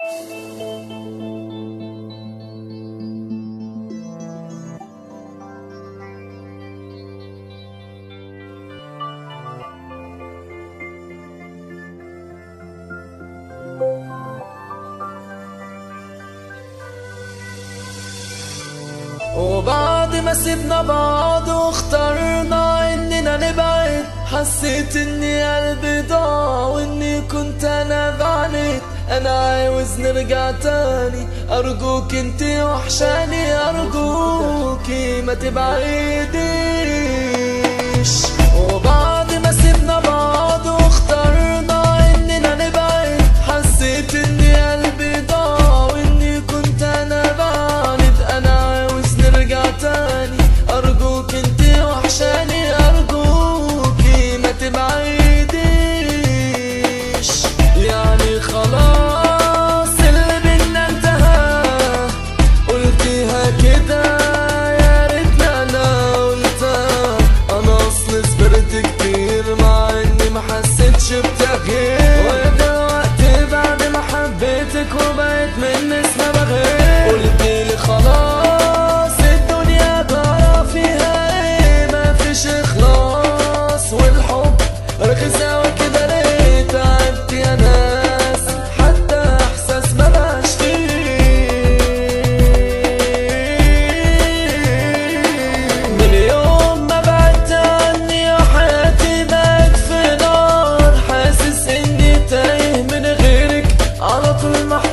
وبعد ما سيبنا بعض واخترنا اننا نبعد حسيت اني قلبي ضاع واني كنت انا بعند انا عاوز نرجع تاني ارجوك انتي وحشاني ارجوكي ما تبعديش وبعد ما سيبنا بعض واخترنا اننا نبعد حسيت اني قلبي ضاع واني كنت انا بعند انا عاوز نرجع تاني ارجوك انتي وحشاني ارجوكي ما تبعديش يعني خلاص اللي بينا انتهى قلتيها كده يا ريتنا انا قلتها انا اصل صبرت كتير مع اني ما حسيتش بتغيير ودلوقتي بعد ما حبيتك وبقيت من اسمها بغير قلتيلي خلاص الدنيا جرى فيها ايه مفيش اخلاص والحب رخيص اوي كده ليه تعبت يا ناس حتى احساس ما بقاش فيه من يوم ما بعدت عني وحياتي بقت في نار حاسس اني تايه من غيرك على طول محتار